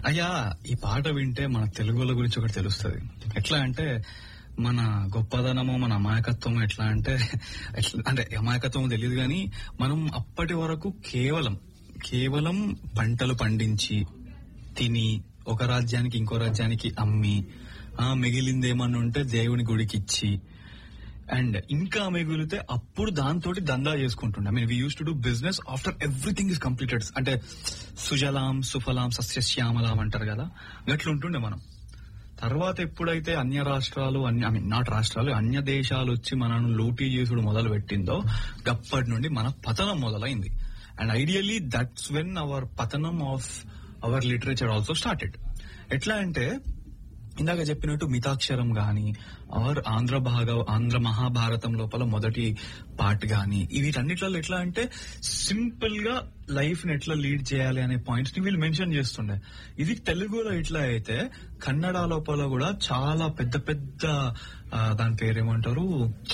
అయ్యా ఈ పాట వింటే మన తెలుగుల గురించి ఒకటి తెలుస్తుంది ఎట్లా అంటే మన గొప్పదనము మన అమాయకత్వం ఎట్లా అంటే ఎట్లా అంటే అమాయకత్వం తెలియదు కానీ మనం అప్పటి వరకు కేవలం కేవలం పంటలు పండించి తిని ఒక రాజ్యానికి ఇంకో రాజ్యానికి అమ్మి ఆ మిగిలింది ఏమన్నా ఉంటే దేవుని గుడికి ఇచ్చి అండ్ ఇంకా మిగిలితే అప్పుడు దాంతో దందా చేసుకుంటుండే I mean we use to do business after everything is completed అంటే సుజలాం సుఫలాం సస్యశ్యామలాం అంటారు కదా గట్లుంటుండే మనం తర్వాత ఎప్పుడైతే అన్య రాష్ట్రాలు అన్య ఐ మీన్ నాట్ రాష్ట్రాలు అన్య దేశాలు వచ్చి మనను లూటీ చేసుడు మొదలు పెట్టిందో అప్పటి నుండి మన పతనం మొదలైంది and ideally that's when our పతనం of our literature also started ఎట్లా అంటే ఇందాక చెప్పినట్టు మితాక్షరం గాని ఆర్ ఆంధ్ర భాగ ఆంధ్ర మహాభారతం లోపల మొదటి పార్ట్ గాని వీటన్నిట్లలో ఎట్లా అంటే సింపుల్ గా లైఫ్ ని ఎట్లా లీడ్ చేయాలి అనే పాయింట్స్ ని వీళ్ళు మెన్షన్ చేస్తుండే ఇది తెలుగులో ఎట్లా అయితే కన్నడ లోపల కూడా చాలా పెద్ద పెద్ద ఆ, దాని పేరేమంటారు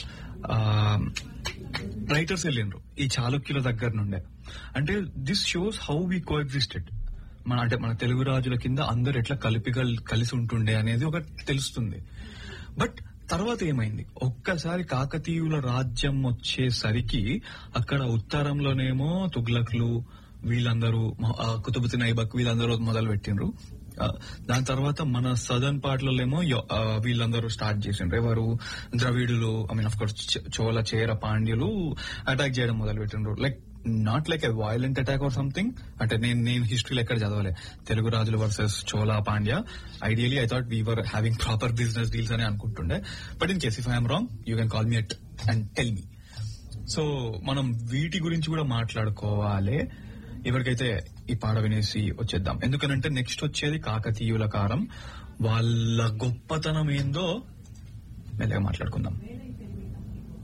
రైటర్స్ వెళ్ళిండ్రు ఈ చాళుక్యుల దగ్గర నుండే అంటే this shows how we coexisted మన అంటే మన తెలుగు రాజుల కింద అందరు ఎట్లా కలిపి కల్- కలిసి ఉంటుండే అనేది ఒక తెలుస్తుంది బట్ తర్వాత ఏమైంది ఒక్కసారి కాకతీయుల రాజ్యం వచ్చేసరికి అక్కడ ఉత్తరంలోనేమో తుగ్లక్లు వీళ్ళందరూ మ- ఆ కుతుబుద్దీన్ ఐబక్ వీళ్ళందరూ మొదలు పెట్టిండ్రు ఆ, దాని తర్వాత మన సదర్న్ పార్ట్లలో వీళ్ళందరూ స్టార్ట్ చేసిండ్రు ఎవరు ద్రవిడులు I mean of course Chola Chera పాండ్యులు అటాక్ చేయడం మొదలు పెట్టిండ్రు like not like a violent attack or something అంటే నేను నేను హిస్టరీలో ఎక్కడ చదవలే తెలుగు రాజులు versus Chola Pandya ideally I thought we're having proper business deals అని అనుకుంటుండే but in case if I'm wrong you can call me at and tell me so మనం వీటి గురించి కూడా మాట్లాడుకోవాలి ఎవరికైతే ఈ పాట వినేసి వచ్చేద్దాం ఎందుకనంటే నెక్స్ట్ వచ్చేది కాకతీయుల కారం వాళ్ళ గొప్పతనం ఏందో మెల్లగా మాట్లాడుకుందాం